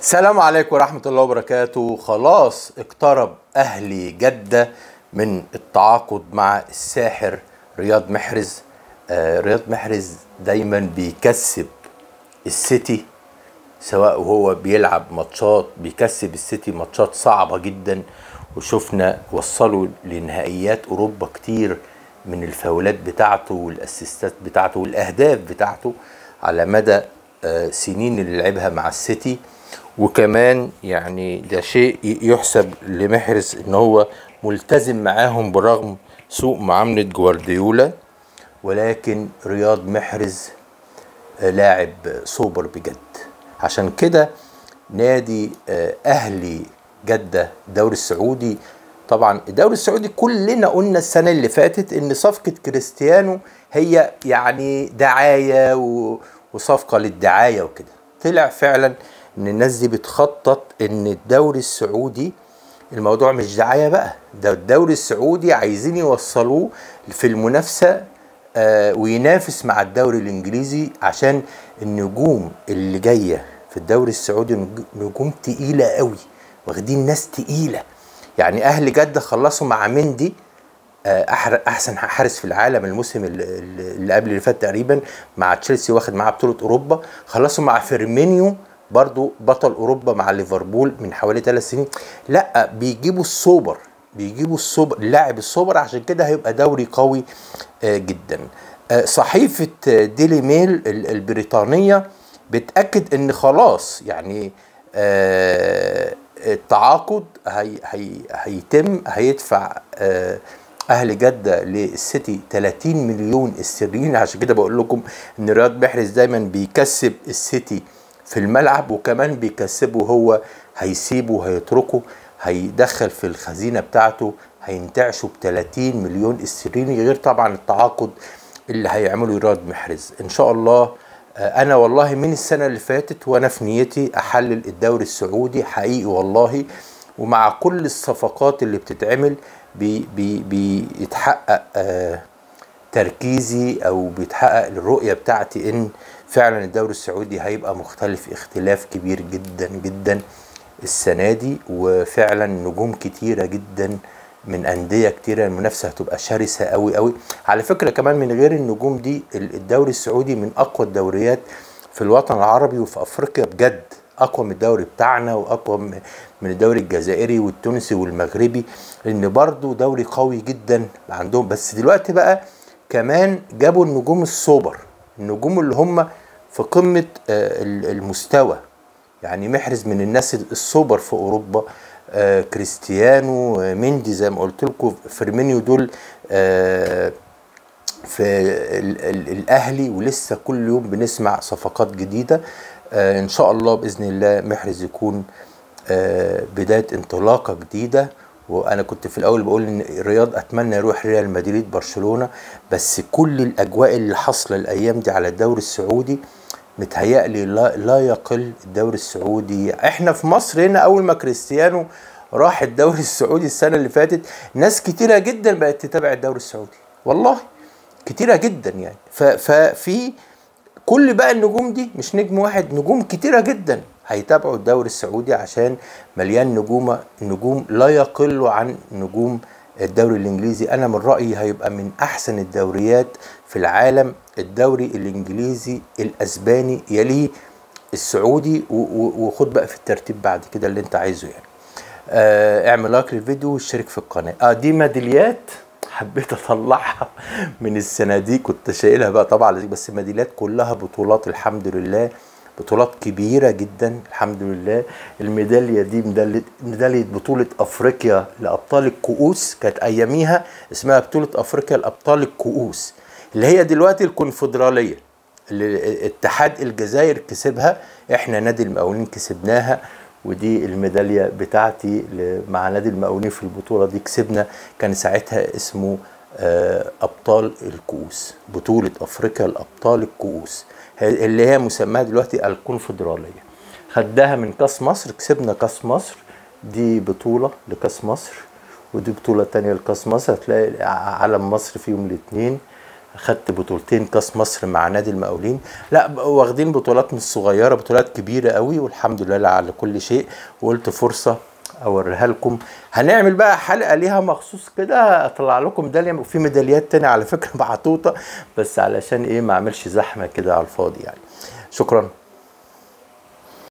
السلام عليكم ورحمة الله وبركاته خلاص اقترب أهلي جدة من التعاقد مع الساحر رياض محرز آه رياض محرز دايما بيكسب السيتي سواء وهو بيلعب ماتشات بيكسب السيتي ماتشات صعبة جدا وشفنا وصلوا لنهائيات أوروبا كتير من الفاولات بتاعته والاسيستات بتاعته والاهداف بتاعته على مدى آه، سنين اللي لعبها مع السيتي وكمان يعني ده شيء ي- يحسب لمحرز ان هو ملتزم معاهم برغم سوء معاملة جوارديولا ولكن رياض محرز آه، لاعب سوبر بجد عشان كده نادي آه، اهلي جده الدوري السعودي طبعا الدوري السعودي كلنا قلنا السنه اللي فاتت ان صفقه كريستيانو هي يعني دعايه و- وصفقه للدعايه وكده طلع فعلا ان الناس دي بتخطط ان الدوري السعودي الموضوع مش دعايه بقى ده الدوري السعودي عايزين يوصلوه في المنافسه آه، وينافس مع الدوري الانجليزي عشان النجوم اللي جايه في الدوري السعودي نج- نجوم تقيله قوي واخدين ناس تقيله يعني اهل جده خلصوا مع مندي آه، أحر- احسن حارس في العالم الموسم اللي, اللي قبل اللي فات تقريبا مع تشيلسي واخد معاه بطوله اوروبا خلصوا مع فيرمينيو برضو بطل اوروبا مع ليفربول من حوالي ثلاث سنين لا بيجيبوا السوبر بيجيبوا السوبر اللاعب السوبر عشان كده هيبقى دوري قوي آه، جدا آه، صحيفه آه، ديلي ميل ال- البريطانيه بتاكد ان خلاص يعني آه، التعاقد هي هي هيتم هيدفع آه، اهل جده للسيتي 30 مليون استرليني عشان كده بقول لكم ان رياض محرز دايما بيكسب السيتي في الملعب وكمان بيكسبه هو هيسيبه هيتركه هيدخل في الخزينه بتاعته هينتعشه ب 30 مليون استرليني غير طبعا التعاقد اللي هيعمله رياض محرز ان شاء الله آه، انا والله من السنه اللي فاتت وانا في نيتي احلل الدوري السعودي حقيقي والله ومع كل الصفقات اللي بتتعمل بي بي بيتحقق آه تركيزي او بيتحقق الرؤيه بتاعتي ان فعلا الدوري السعودي هيبقى مختلف اختلاف كبير جدا جدا السنه دي وفعلا نجوم كتيره جدا من انديه كتيره المنافسه هتبقى شرسه قوي قوي على فكره كمان من غير النجوم دي ال- الدوري السعودي من اقوى الدوريات في الوطن العربي وفي افريقيا بجد اقوى من الدوري بتاعنا واقوى م- من الدوري الجزائري والتونسي والمغربي لان برضو دوري قوي جدا عندهم بس دلوقتي بقى كمان جابوا النجوم السوبر النجوم اللي هم في قمه آه، ال- المستوى يعني محرز من الناس السوبر في اوروبا آه كريستيانو آه مندي زي ما قلت لكم فيرمينيو دول آه في ال ال الاهلي ولسه كل يوم بنسمع صفقات جديده آه ان شاء الله باذن الله محرز يكون آه بدايه انطلاقه جديده وانا كنت في الاول بقول ان رياض اتمنى يروح ريال مدريد برشلونه بس كل الاجواء اللي حاصله الايام دي على الدوري السعودي متهيألي لا, لا يقل الدوري السعودي احنا في مصر هنا اول ما كريستيانو راح الدوري السعودي السنه اللي فاتت ناس كتيره جدا بقت تتابع الدوري السعودي والله كتيره جدا يعني ف- ففي كل بقى النجوم دي مش نجم واحد نجوم كتيره جدا هيتابعوا الدوري السعودي عشان مليان نجوم نجوم لا يقل عن نجوم الدوري الانجليزي انا من رايي هيبقى من احسن الدوريات في العالم الدوري الانجليزي الاسباني يليه السعودي و- و- وخد بقى في الترتيب بعد كده اللي انت عايزه يعني آه اعمل لايك للفيديو واشترك في القناه اه دي ميداليات حبيت اطلعها من الصناديق كنت شايلها بقى طبعا بس ميداليات كلها بطولات الحمد لله بطولات كبيره جدا الحمد لله الميداليه دي ميداليه ميداليه بطوله افريقيا لابطال الكؤوس كانت اياميها اسمها بطوله افريقيا لابطال الكؤوس اللي هي دلوقتي الكونفدراليه اللي اتحاد الجزائر كسبها احنا نادي المقاولين كسبناها ودي الميداليه بتاعتي ل- مع نادي المقاولين في البطوله دي كسبنا كان ساعتها اسمه آه، ابطال الكؤوس بطوله افريقيا لابطال الكؤوس ه- اللي هي مسماها دلوقتي الكونفدراليه خدها من كاس مصر كسبنا كاس مصر دي بطوله لكاس مصر ودي بطوله تانية لكاس مصر هتلاقي ع- علم مصر فيهم الاثنين خدت بطولتين كاس مصر مع نادي المقاولين لا واخدين بطولات مش صغيره بطولات كبيره قوي والحمد لله على كل شيء وقلت فرصه اوريها لكم هنعمل بقى حلقه ليها مخصوص كده اطلع لكم ميداليه وفي ميداليات تانية على فكره محطوطه بس علشان ايه ما اعملش زحمه كده على الفاضي يعني شكرا